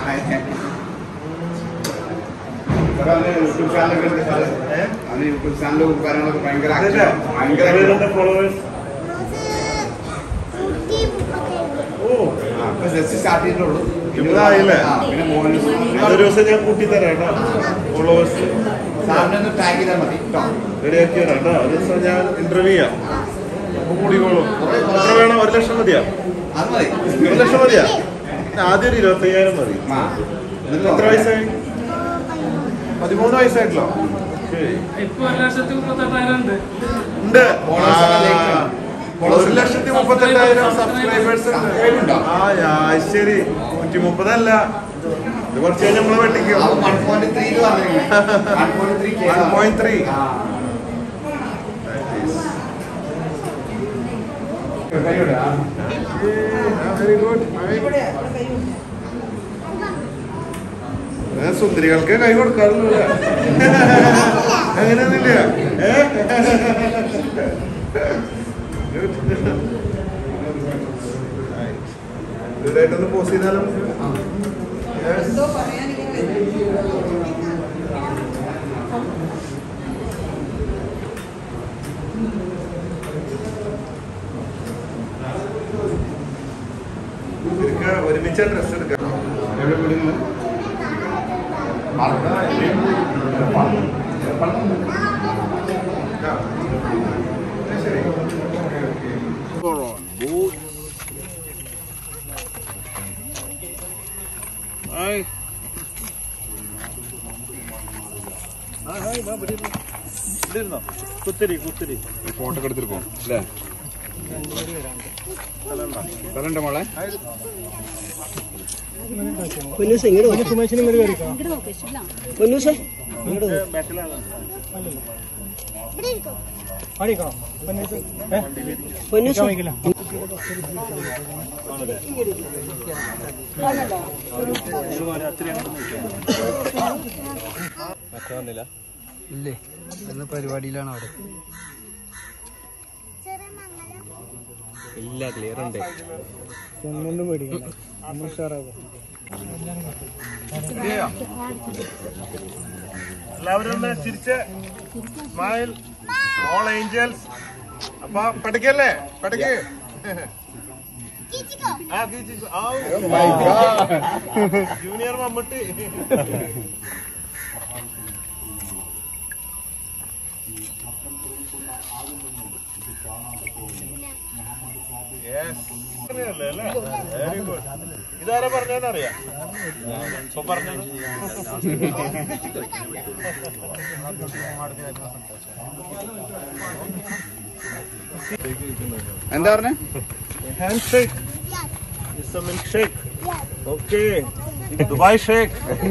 YouTube ചാനലൊക്കെ ഉണ്ട് sir അവന് യൂട്യൂബ് ചാനലും കാര്യങ്ങളൊക്കെ ഭയങ്കര അതല്ല, active ആണ്. ഭയങ്കര എത്ര active പേരുണ്ട് followers? ഓ ആ, ഇപ്പൊ ജസ്റ്റ് സ്റ്റാർട്ട് ചെയ്തിട്ടുള്ളൂ ഇരുപതായില്ലേ? ആ, പിന്നെ മോഹൻ ഒരു ദിവസം ഞാൻ കൂട്ടിത്തരാം കേട്ടോ ഫോളോവേഴ്സ് സാറിനെ ഒന്ന് ടാഗ് ചെയ്താൽ മതി കേട്ടോ റെഡിയാക്കി തരാം കേട്ടോ ഒരു ദിവസം ഞാൻ ഇന്റർവ്യൂ ചെയ്യാം അപ്പൊ കൂടിക്കോളും എത്ര വേണം ഒരു ലക്ഷം മതിയാ അത് മതി ഒരു ലക്ഷം മതിയാ ആദ്യം ഒരു ഇരുപത്തയ്യായിരം മതി ആ. എന്നിട്ട് എത്ര വയസ്സായി പതിമൂന്ന് വയസ്സായിട്ടല്ലോ ശരി ഇപ്പൊ ഒരു ലക്ഷത്തി മുപ്പത്തെട്ടായിരം ഉണ്ട് ഉണ്ട് Followers ഒക്കെ late ആണ്. ആ, ഒരു ലക്ഷത്തി മുപ്പത്തെട്ടായിരം സബ്സ്ക്രൈബേഴ്സ് ഉണ്ട് ഉണ്ടോ? ആ ആ, ശരി നൂറ്റി മുപ്പതല്ല ഇത് കുറച്ച് കഴിഞ്ഞ് നമ്മളെ വെട്ടിക്കും അത് 1.3 എന്ന് പറഞ്ഞിരിക്കുന്നത്. 1.3 K ആണ്. 1.3. ആ. കൈയുടെ, ആ. വെരി ഗുഡ് സുന്ദരികൾക്ക് കൈ കൊടുക്കാറില്ല അങ്ങനെയൊന്നുമില്ല ഏ? ഇതായിട്ടൊന്ന് പോസ്റ്റ് ചെയ്താലും Yes. ഇവർക്ക് ഒരുമിച്ച് ഡ്രസ് എടുക്കാം എവിടെ വിടുന്നു? ആ, ഇല്ലേ? ആ. ശരി കുത്തിരി കുത്തിരി ഫോട്ടോ ഒക്കെ എടുത്തിരിക്കോ അല്ലേ സ്ഥലമുണ്ടോ മോളെ ഇല്ലേ എന്ന പരിപാടിയിലാണ് അവിടെ ഇല്ല ക്ലിയർ ഉണ്ട് ഒന്നും പേടിക്കണ്ട നമ്മൾ ഉഷാറാകും എല്ലാവരും ഒന്ന് ചിരിച്ച് സ്മൈൽ ഓൾ ഏഞ്ചൽസ് അപ്പൊ പഠിക്കല്ലേ പഠിക്ക് ആ കീച്ചിക്കോ. ഔ. Junior Mammootty Yes. അറിയാലോ അല്ലേ? Very good. ഇതാരാ പറഞ്ഞതെന്നറിയാം ഇപ്പൊ പറഞ്ഞത് എന്താ പറഞ്ഞേ hand shake It's a milkshake. Okay. Dubai shake.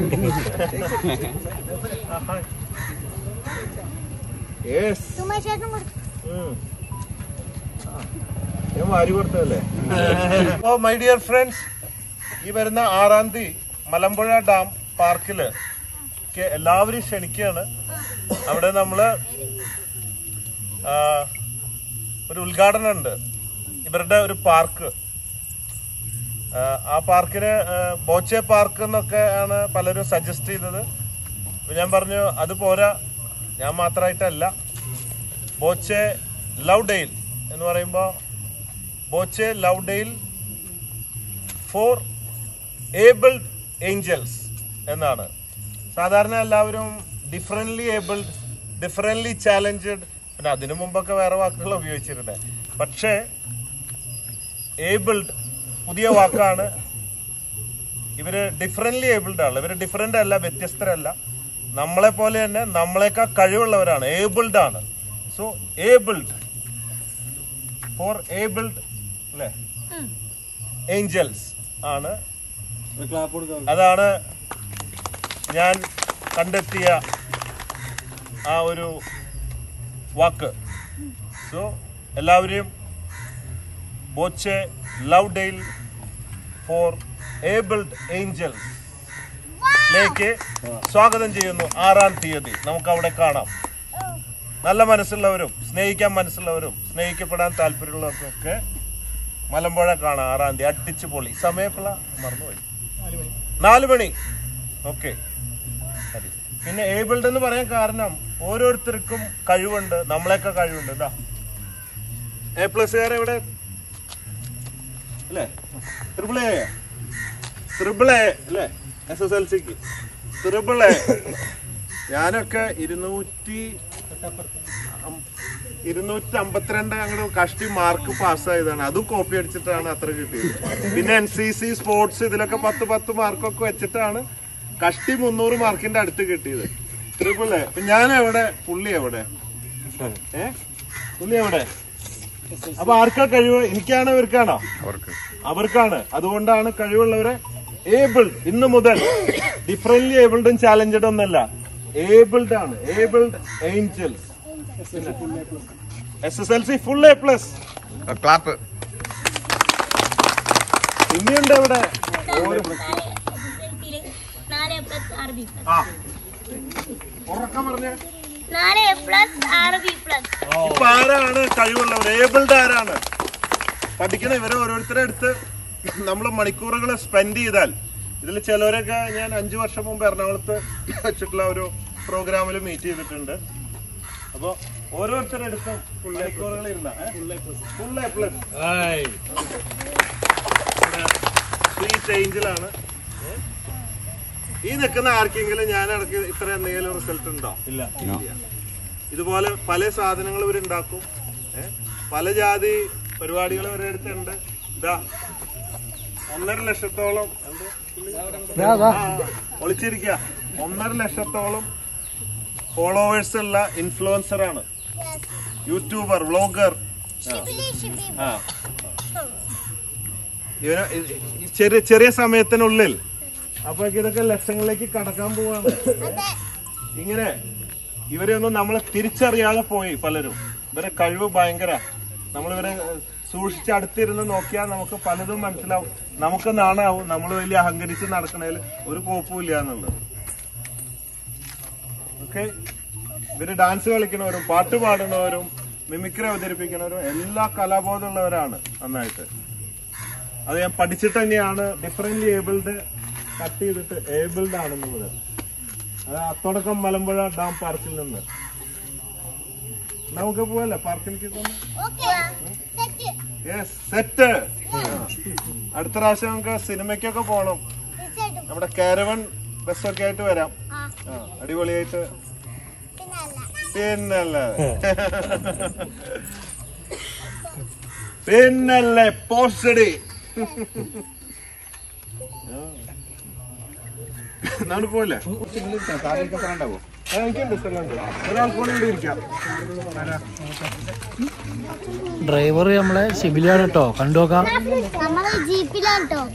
yes. ഉം. ആ, ഞാൻ വാരി കൊടുത്തതല്ലേ ഓ മൈ ഡിയർ ഫ്രണ്ട്സ് ഈ വരുന്ന ആറാം തീയതി മലമ്പുഴ ഡാം പാർക്കില് ക്ക് എല്ലാവരും ക്ഷണിക്കുകയാണ് അവിടെ നമ്മള് ആ, ഒരു ഉദ്ഘാടനം ഉണ്ട് ഇവരുടെ ഒരു പാർക്ക് ആ, ആ പാർക്കിന് ആ, ബോച്ചെ പാർക്ക് എന്നൊക്കെ ആണ് പലരും സജസ്റ്റ് ചെയ്തത് അപ്പൊ ഞാൻ പറഞ്ഞു അത് പോരാ ഞാൻ മാത്രമായിട്ടല്ല ബോച്ചെ ലവ് ഡെയിൽ എന്ന് പറയുമ്പോൾ Boche love dale for abled angels എന്നാണ് സാധാരണ എല്ലാവരും ഡിഫറെൻ്റ്ലി ഏബിൾഡ് ഡിഫറെൻ്റ്ലി ചാലഞ്ചഡ് പിന്നെ അതിനു മുമ്പൊക്കെ വേറെ വാക്കുകൾ ഉപയോഗിച്ചിട്ടുണ്ട് പക്ഷേ ഏബിൾഡ് പുതിയ വാക്കാണ് ഇവര് ഡിഫറെൻ്റ്ലി ഏബിൾഡ് ആണ് ഇവര് ഡിഫറെൻ്റ് അല്ല വ്യത്യസ്തരല്ല നമ്മളെ പോലെ തന്നെ നമ്മളെക്കാൾ കഴിവുള്ളവരാണ് ഏബിൾഡ് ആണ് സോ ഏബിൾഡ് ഫോർ ഏബിൾഡ് അല്ലേ ഏഞ്ചൽസ് ആണ് അതാണ് ഞാൻ കണ്ടെത്തിയ ആ ഒരു വാക്ക് സോ എല്ലാവരെയും Boche love dale for abled angels ലേക്ക് സ്വാഗതം ചെയ്യുന്നു ആറാം തീയതി നമുക്ക് അവിടെ കാണാം നല്ല മനസ്സുള്ളവരും സ്നേഹിക്കാൻ മനസ്സുള്ളവരും സ്നേഹിക്കപ്പെടാൻ താല്പര്യമുള്ളവർക്കൊക്കെ മലമ്പുഴ കാണാം ആറാം തീയതി അടിച്ചു പൊളി സമയപ്പുള്ള മറന്നുപോയി നാല് മണി ഓക്കെ പിന്നെ ഏബിൾഡ് എന്ന് പറയാൻ കാരണം ഓരോരുത്തർക്കും കഴിവുണ്ട് നമ്മളെയൊക്കെ കഴിവുണ്ട് ഇതാ എ പ്ലസ്സുകാരെ ഇവിടെ അല്ലേ ട്രിപ്പിൾ എ ട്രിപ്പിൾ എ അല്ലേ എസ് എസ് എൽ സിക്ക് ട്രിപ്പിൾ എ ഞാനൊക്കെ ഇരുന്നൂറ്റി അം- ഇരുന്നൂറ്റി അമ്പത്തിരണ്ട് അങ്ങോട്ട് കഷ്ടി മാർക്ക് പാസ്സായതാണ് അതും കോപ്പി അടിച്ചിട്ടാണ് അത്ര കിട്ടിയത് പിന്നെ എൻ സി സി സ്പോർട്സ് ഇതിലൊക്കെ പത്ത് പത്ത് മാർക്കൊക്കെ വെച്ചിട്ടാണ് കഷ്ടി മുന്നൂറ് മാർക്കിന്റെ അടുത്ത് കിട്ടിയത് ട്രിപ്പിൾ എ അപ്പൊ ഞാൻ എവിടെ പുള്ളി എവിടെ ഏ പുള്ളി എവിടെ അപ്പൊ ആർക്കാ കഴിവ് എനിക്കാണോ ഇവർക്കാണോ അവർക്കാണ് അതുകൊണ്ടാണ് കഴിവുള്ളവരെ ഏബിൾഡ് ഇന്ന് മുതൽ ഡിഫറൻറ്റ്ലി ഏബിൾഡും ചാലഞ്ചഡ് ഒന്നല്ല ഏബിൾഡ് ആണ് abled angels S S L C full A plus clap പിന്നെയുണ്ട് ഇവിടെ ഒരു നാല് പ്ലസ് ആറ് ബി പ്ലസ് ആ ഉറക്കം പറഞ്ഞ നാല് പ്ലസ് ആറ് ബി പ്ലസ് ഇപ്പൊ ആരാണ് കഴിവുള്ളവർ ഏബിൾഡ് ആരാണ് പഠിക്കണ ഇവരെ ഓരോരുത്തരെ അടുത്ത് നമ്മൾ മണിക്കൂറുകൾ സ്പെൻഡ് ചെയ്താൽ ഇതിൽ ചിലവരൊക്കെ ഞാൻ അഞ്ചു വർഷം മുമ്പ് എറണാകുളത്ത് വെച്ചിട്ടുള്ള ഒരു പ്രോഗ്രാമിൽ മീറ്റ് ചെയ്തിട്ടുണ്ട് അപ്പൊ ഓരോരുത്തരുടെ അടുത്തും മണിക്കൂറുകൾ ഇരുന്ന ഫുൾ എ പ്ലസ് സ്വീറ്റ് ഏഞ്ചലാണ് ഈ നിൽക്കുന്ന ആർക്കെങ്കിലും ഞാൻ ഇടയ്ക്ക് ഇത്ര എന്തെങ്കിലും റിസൾട്ട് ഉണ്ടോ ഇല്ല ഇതുപോലെ പല സാധനങ്ങൾ ഇവരുണ്ടാക്കും ഏ? പല ജാതി പരിപാടികൾ ഇവരുടെ അടുത്തുണ്ട് ഇതാ ഒന്നര ലക്ഷത്തോളം എന്ത്? ആ, ഒളിച്ചിരിക്ക ഒന്നര ലക്ഷത്തോളം ഫോളോവേഴ്സ് ഉള്ള ഇൻഫ്ലുവൻസർ ആണ് യൂട്യൂബർ വ്ളോഗർ ആ ഇവന് ഇത് ഈ ചെറിയ ചെറിയ സമയത്തിനുള്ളിൽ അപ്പൊ ഇതൊക്കെ ലക്ഷങ്ങളിലേക്ക് കടക്കാൻ പോവാണ് ഇങ്ങനെ ഇവരെയൊന്നും നമ്മളെ തിരിച്ചറിയാതെ പോയി പലരും ഇവരെ കഴിവ് ഭയങ്കര നമ്മളിവരെ ഏഹ്, സൂക്ഷിച്ച് അടുത്തിരുന്ന് നോക്കിയാൽ നമുക്ക് പലതും മനസ്സിലാവും നമുക്ക് നാണാവും നമ്മൾ വലിയ അഹങ്കരിച്ച് നടക്കണേൽ ഒരു കോപ്പുമില്ല എന്നുള്ളത് ഓക്കെ ഇവര് ഡാൻസ് കളിക്കുന്നവരും പാട്ട് പാടുന്നവരും മിമിക്രി അവതരിപ്പിക്കുന്നവരും എല്ലാ കലാബോധമുള്ളവരാണ് നന്നായിട്ട് അത് ഞാൻ പഠിച്ചിട്ട് തന്നെയാണ് ഡിഫറെന്റ് ഏബിൾഡ് കട്ട് ചെയ്തിട്ട് ഏബിൾഡ് ആണെന്നുള്ളത് അത് അത്തോടക്കം മലമ്പുഴ ഡാം പാർക്കിൽ നിന്ന് നമുക്ക് പോവല്ലേ പാർക്കിലേക്ക് യെസ് സെറ്റ് അടുത്ത പ്രാവശ്യം നമുക്ക് സിനിമയ്ക്കൊക്കെ പോണം നമ്മുടെ കാരവൺ ബസ്സൊക്കെ ആയിട്ട് വരാം ആ അടിപൊളിയായിട്ട് പിന്നല്ലേ പിന്നല്ലേ പോസ്റ്റഡി നാട് പോയില്ലേ ഉണ്ടാവോ ആ, എനിക്കുണ്ട് സ്ഥലമുണ്ട് ഒരാൾക്ക് കൂടെ ഇരിക്കാം ഡ്രൈവർ നമ്മളെ സിബിലാണ് കേട്ടോ കണ്ടു നോക്കാം നമ്മള് ജീപ്പിലാണ് കേട്ടോ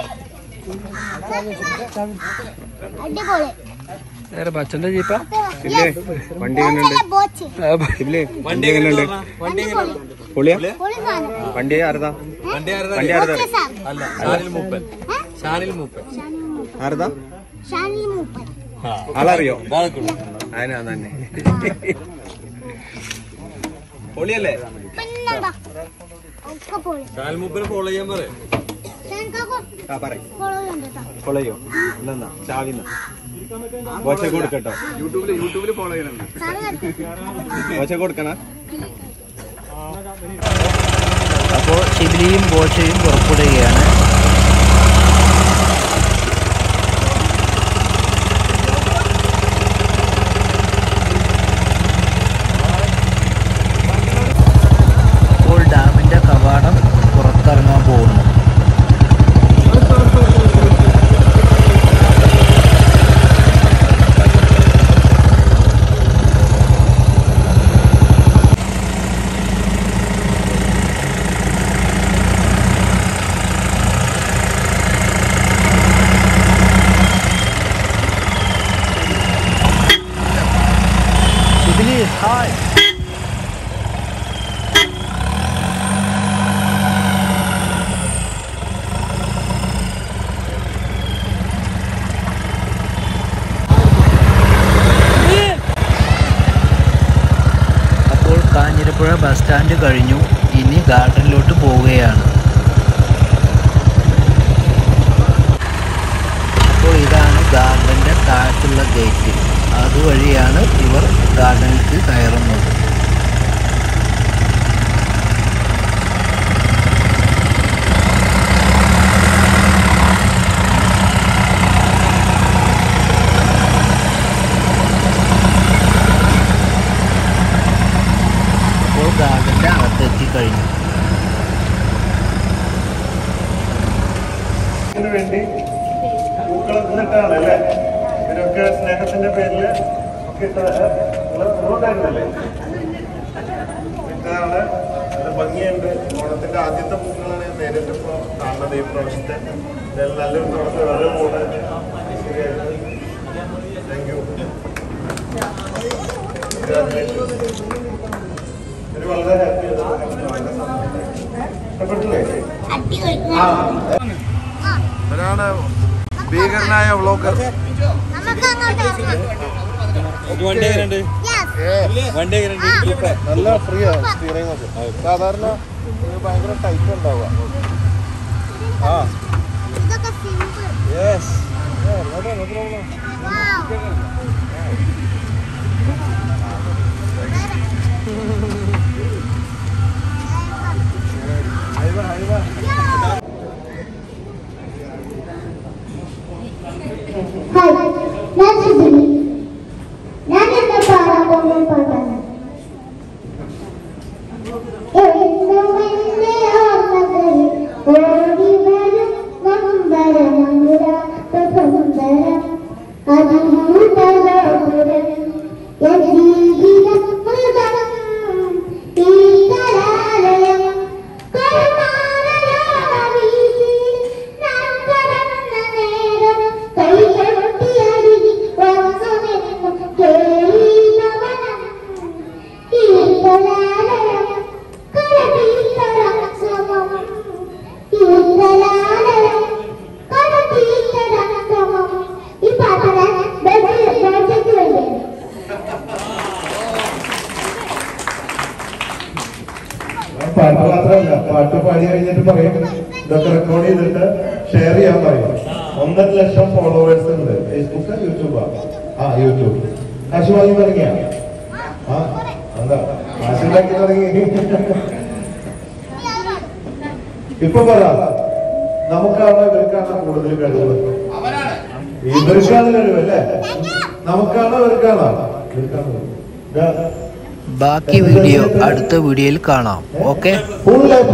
അടിപൊളി നേരെ ബച്ചന്റെ ജീപ്പാ വണ്ടി എങ്ങനെയുണ്ട് ബോച്ച് ഇല്ലേ വണ്ടി എങ്ങനെയുണ്ട് പൊളിയാ പൊളി സാധനം വണ്ടി ആരതാ വണ്ടി ആരതാ ഓക്കെ സാർ ഷാനിൽ മൂപ്പൻ ഷാനിൽ ആരതാ ഷാനിൽ മൂപ്പൻ ആളറിയോ അതിനാ തന്നെ പൊളിയല്ലേ പിന്നെന്താ ഒക്കെ പൊളി ഫോളോ ചെയ്യാൻ പറയും ഷാൻകാക്കോ ആ പറയും ഫോളോ ചെയ്യണ്ട കേട്ടോ ഫോളോയോ എന്നാ ചാവിന്ന ബോച്ച കൊടുക്കട്ടോ യൂട്യൂബിൽ യൂട്യൂബിൽ ഫോളോ ചെയ്യണം സാറ് ബോച്ച കൊടുക്കണ അപ്പോൾ സിബിലിയും ബോച്ചയും പുറപ്പെടുകയാണ് ഇപ്പോൾ ഡാമിന്റെ കവാടം പുറത്തിറങ്ങാൻ പോകുന്നു സിബിലി ഹായ് അപ്പോൾ കാഞ്ഞിരപ്പുഴ ബസ് സ്റ്റാൻഡ് കഴിഞ്ഞു ഇനി ഗാർഡനിലോട്ട് പോവുകയാണ് താഴത്തുള്ള ഗേറ്റ് അതുവഴിയാണ് ഇവർ ഗാർഡനിലേക്ക് കയറുന്നത് ഇപ്പോൾ ഗാർഡന്റെ അകത്തെത്തി കഴിഞ്ഞു ഇതിനു വേണ്ടി പൂക്കൾ ഇട്ടിട്ടാണ് അല്ലേ ഇവരൊക്കെ സ്നേഹത്തിന്റെ പേരിൽ ഒക്കെ ഇട്ട ഉണ്ടായിരുന്നല്ലേ ഇതാണ് അത് ഭംഗിയുണ്ട് ഓണത്തിന്റെ ആദ്യത്തെ പൂക്കളാണ് ഞാൻ നേരിട്ട് ഇപ്പോൾ കാണുന്നത് ഈ പ്രാവശ്യത്തെ എന്തായാലും നല്ലൊരു പ്രവർത്തനം വളരെ പോകുന്നത് താങ്ക് യു ഒരു വളരെ ഹാപ്പി ഇഷ്ടപ്പെട്ടില്ലേ അടിപൊളി ഒരാണ് ഭീകരനായ വ്ളോഗർ നമുക്ക് അങ്ങോട്ട് ഇറങ്ങാം Yes. നല്ല ഫ്രീ ആണ് സ്റ്റിയറിംഗ് ഒക്കെ സാധാരണ ഇത് ഭയങ്കര ടൈറ്റ് ഉണ്ടാവുക ആ ഇതൊക്കെ സിമ്പിൾ യെസ് ഹായ് ഞാൻ സുബിനി ഞാൻ എന്റെ പാടാൻ പോകുന്ന പാട്ടാണ് എന്നും എന്റെ ഓർമ്മകളിൽ ഓടി വരും നമ്പരമുരാസുന്ദരം അതിമൂതലോപുരം എൻ ജീവിതം മുഴുവനും ഈ കലാലയം കരുണാലയാണ വീതിയിൽ ഞാൻ കടന്ന നേരം കൈകൊട്ടിയരികി വന്നു നിന്നു കേളിനവനം ഈ കലാലയം കടതീത്തരം സമം ഈ കലാലയം കടതീത്തരം സമം ഈ പാട്ടിനെ ബേബിക്ക് വേണ്ടിയാണ് പാട്ട് മാത്രമല്ല പാട്ട് പാടി കഴിഞ്ഞിട്ട് പറയും ഇതൊക്കെ റെക്കോർഡ് ചെയ്തിട്ട് ഷെയർ ചെയ്യാൻ പറയും ഒന്നര ലക്ഷം ഫോളോവേഴ്സ് ഉണ്ട് ഫേസ്ബുക്ക് യൂട്യൂബാ ആ യൂട്യൂബ് കാശ് വാങ്ങി തുടങ്ങിയ ആ എന്താ കാശുണ്ടാക്കി തുടങ്ങി ഇപ്പൊ പറ നമുക്കാണോ ഇവർക്കാണോ കൂടുതൽ കഴിവ് ഇവർക്കാണ് കഴിവ് അല്ലേ നമുക്കാണോ ഇവർക്കാണോ ഇവർക്കാണോ ഇതാ, ബാക്കി വീഡിയോ അടുത്ത വീഡിയോയിൽ കാണാം ഓക്കെ full